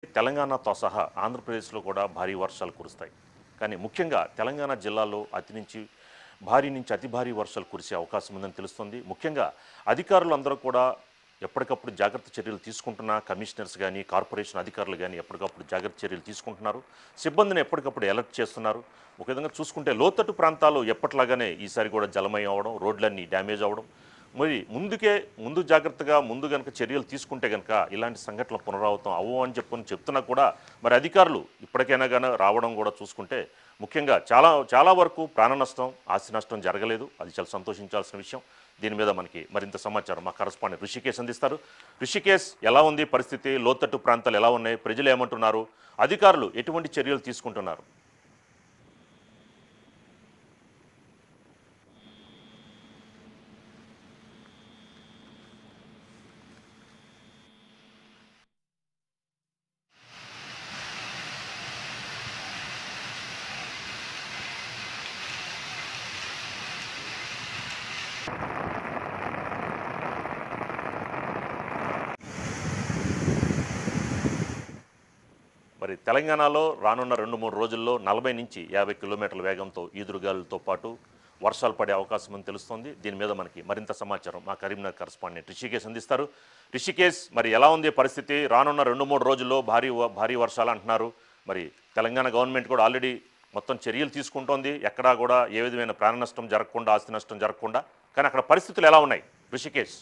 తెలంగాణతో సహా ఆంధ్రప్రదేశ్లో కూడా భారీ వర్షాలు కురుస్తాయి కానీ ముఖ్యంగా తెలంగాణ జిల్లాలో అతి నుంచి భారీ నుంచి అతి భారీ వర్షాలు కురిసే అవకాశం ఉందని తెలుస్తుంది ముఖ్యంగా అధికారులు అందరూ కూడా ఎప్పటికప్పుడు జాగ్రత్త చర్యలు తీసుకుంటున్న కమిషనర్స్ కానీ కార్పొరేషన్ అధికారులు కానీ ఎప్పటికప్పుడు జాగ్రత్త చర్యలు తీసుకుంటున్నారు సిబ్బందిని ఎప్పటికప్పుడు అలర్ట్ చేస్తున్నారు ఒక విధంగా చూసుకుంటే లోతట్టు ప్రాంతాలు ఎప్పటిలాగానే ఈసారి కూడా జలమయం అవడం రోడ్లన్నీ డ్యామేజ్ అవ్వడం మరి ముందుకే ముందు జాగ్రత్తగా ముందు గనక చర్యలు తీసుకుంటే గనక ఇలాంటి సంఘటనలు పునరావృతం అవ్వవు అని చెప్పుకొని చెప్తున్నా కూడా మరి అధికారులు ఇప్పటికైనా కానీ రావడం కూడా చూసుకుంటే ముఖ్యంగా చాలా చాలా వరకు ప్రాణ నష్టం ఆస్తి నష్టం జరగలేదు అది చాలా సంతోషించాల్సిన విషయం దీని మీద మనకి మరింత సమాచారం మా కరస్పాండెంట్ ఋషికేశ్ అందిస్తారు ఋషికేశ్ ఎలా ఉంది పరిస్థితి లోతట్టు ప్రాంతాలు ఎలా ఉన్నాయి ప్రజలు ఏమంటున్నారు అధికారులు ఎటువంటి చర్యలు తీసుకుంటున్నారు మరి తెలంగాణలో రానున్న రెండు మూడు రోజుల్లో నలభై నుంచి యాభై కిలోమీటర్ల వేగంతో ఈదురుగాలులతో పాటు వర్షాలు పడే అవకాశం అని తెలుస్తోంది దీని మీద మనకి మరింత సమాచారం మా కరీంనగర్ కరస్పాండెంట్ రిషికేశ్ అందిస్తారు రిషికేశ్ మరి ఎలా ఉంది పరిస్థితి రానున్న రెండు మూడు రోజుల్లో భారీ వ- భారీ వర్షాలు అంటున్నారు మరి తెలంగాణ గవర్నమెంట్ కూడా ఆల్రెడీ మొత్తం చర్యలు తీసుకుంటోంది ఎక్కడా కూడా ఏ విధమైన ప్రాణ నష్టం జరగకుండా ఆస్తి నష్టం జరగకుండా కానీ అక్కడ పరిస్థితులు ఎలా ఉన్నాయి రిషికేశ్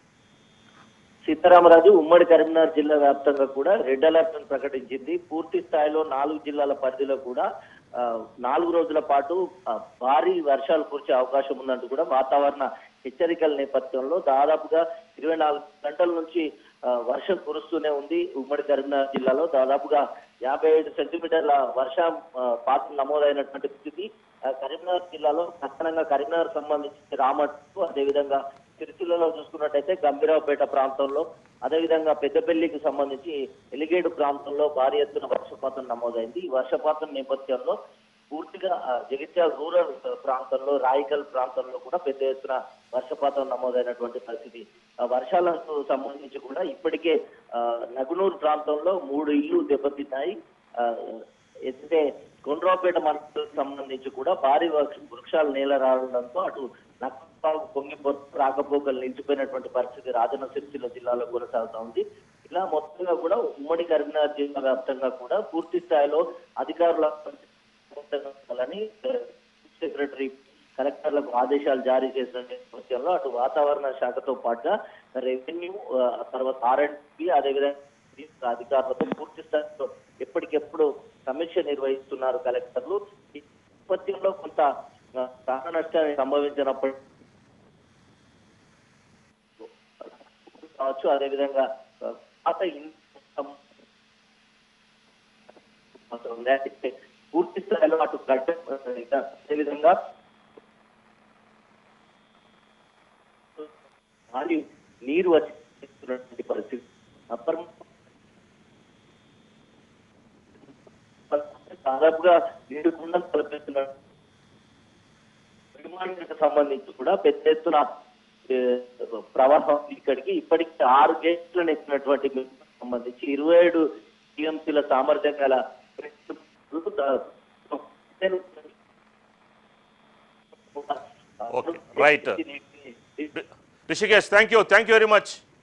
సీతారామరాజు ఉమ్మడి కరీంనగర్ జిల్లా వ్యాప్తంగా కూడా రెడ్ అలర్ట్ ను ప్రకటించింది పూర్తి స్థాయిలో నాలుగు జిల్లాల పరిధిలో కూడా ఆ, నాలుగు రోజుల పాటు ఆ, భారీ వర్షాలు కురిసే అవకాశం ఉందంటూ కూడా వాతావరణ హెచ్చరికల నేపథ్యంలో దాదాపుగా ఇరవై నాలుగు గంటల నుంచి ఆ, వర్షం కురుస్తూనే ఉంది ఉమ్మడి కరీంనగర్ జిల్లాలో దాదాపుగా యాభై ఐదు సెంటీమీటర్ల వర్షం ఆ, పాతం నమోదైనటువంటి స్థితి ఆ, కరీంనగర్ జిల్లాలో ప్రధానంగా కరీంనగర్ సంబంధించి రామట్టు అదేవిధంగా సిరిసిల్లలో చూసుకున్నట్టయితే గంభీరావుపేట ప్రాంతంలో అదేవిధంగా పెద్దపల్లికి సంబంధించి ఎలిగేడు ప్రాంతంలో భారీ ఎత్తున వర్షపాతం నమోదైంది ఈ వర్షపాతం నేపథ్యంలో పూర్తిగా ఆ, జగిత్యాల రూరల్ ప్రాంతంలో రాయికల్ ప్రాంతంలో కూడా పెద్ద ఎత్తున వర్షపాతం నమోదైనటువంటి పరిస్థితి ఆ వర్షాలకు సంబంధించి కూడా ఇప్పటికే ఆ, నగునూరు ప్రాంతంలో మూడు ఇళ్లు దెబ్బతిన్నాయి ఆ, అయితే కొండ్రాపేట మండలానికి సంబంధించి కూడా భారీ వృక్ష- వృక్షాలు నేల రావడంతో అటు నక్కపాగు పొంగిపోతూ రాకపోకలు నిలిచిపోయినటువంటి పరిస్థితి రాజన్న సిరిసిల్ల జిల్లాలో కొనసాగుతా ఉంది ఇలా మొత్తంగా కూడా ఉమ్మడి కరీంనగర్ జిల్లా వ్యాప్తంగా కూడా పూర్తి స్థాయిలో అధికారుల అని సెక్రటరీ కలెక్టర్లకు ఆదేశాలు జారీ చేసిన నేపథ్యంలో అటు వాతావరణ శాఖతో పాటుగా రెవెన్యూ ఆ, తర్వాత ఆర్ఎండ్బి అదేవిధంగా అధికారులతో పూర్తి స్థాయిలో ఎప్పటికెప్పుడు సమీక్ష నిర్వహిస్తున్నారు కలెక్టర్లు ఈ నేపథ్యంలో కొంత ఆ, ప్రాణ నష్టాన్ని సంభవించినప్పటి కావచ్చు అదేవిధంగా ఆ, పాత ఇన్- అయితే పూర్తి స్థాయిలో అటు గడ్డ ఇంకా అదేవిధంగా భారీ నీరు వచ్చేటువంటి పరిస్థితి అప్పర్ దాదాపుగా ఏడు కుండలు కల్పిస్తున్నారు నిర్మాణానికి సంబంధించి కూడా పెద్ద ఎత్తున ఏ, ప్రవాహం ఇక్కడికి ఇప్పటికి ఆరు గేట్లను ఎక్కినటువంటి మీకు సంబంధించి ఇరవై ఏడు టీఎంసీల సామర్థ్యం గల Okay, right. Rishikesh thank you thank you very much